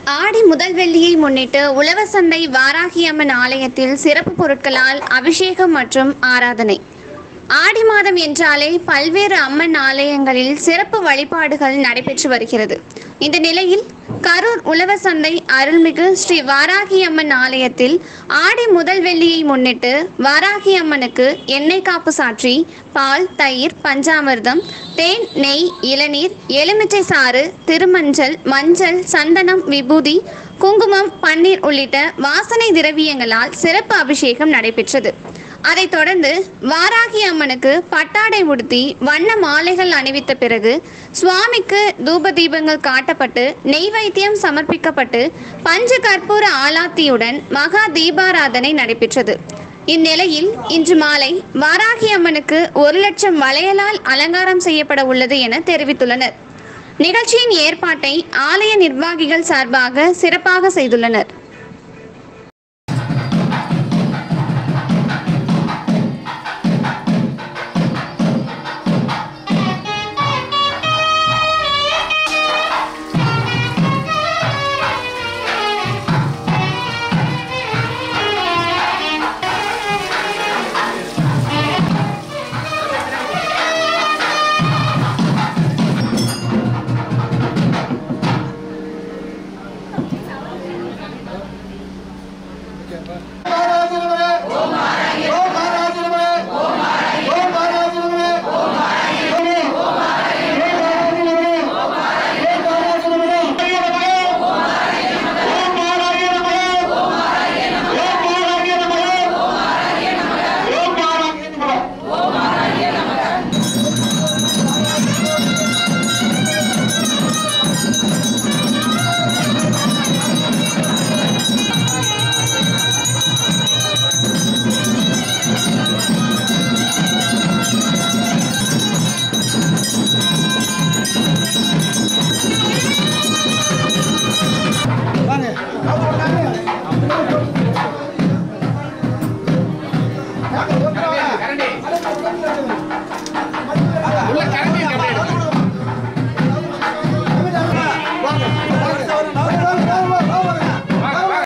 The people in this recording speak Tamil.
ஆடி முதல் வெள்ளியை முன்னிட்டு உழவர் சந்தை வாராகி அம்மன் ஆலயத்தில் சிறப்பு பொருட்களால் அபிஷேகம் மற்றும் ஆராதனை ஆடி மாதம் என்றாலே பல்வேறு அம்மன் ஆலயங்களில் சிறப்பு வழிபாடுகள் நடைபெற்று வருகிறது இந்த நிலையில் கரூர் உழவர் சந்தை அருள்மிகு ஸ்ரீ வாராகி அம்மன் ஆலயத்தில் ஆடி முதல் வெள்ளியை முன்னிட்டு வாராகி அம்மனுக்கு எண்ணெய் காப்பு சாற்றி பால் தயிர் பஞ்சாமிர்தம் தேன் நெய் இளநீர் எலுமிச்சை சாறு திருமஞ்சள் மஞ்சள் சந்தனம் விபூதி குங்குமம் பன்னீர் உள்ளிட்ட வாசனை திரவியங்களால் சிறப்பு அபிஷேகம் நடைபெற்றது அதைத் தொடர்ந்து வாராகி அம்மனுக்கு பட்டாடை உடுத்தி வண்ண மாலைகள் அணிவித்த பிறகு சுவாமிக்கு தூப தீபங்கள் காட்டப்பட்டு நெய்வேத்தியம் சமர்ப்பிக்கப்பட்டு பஞ்ச கற்பூர ஆலாத்தியுடன் மகா தீபாராதனை நடைபெற்றது இந்நிலையில் இன்று மாலை வாராகி அம்மனுக்கு ஒரு லட்சம் வளையலால் அலங்காரம் செய்யப்பட உள்ளது என தெரிவித்துள்ளனர் நிகழ்ச்சியின் ஏற்பாட்டை ஆலய நிர்வாகிகள் சார்பாக சிறப்பாக செய்துள்ளனர்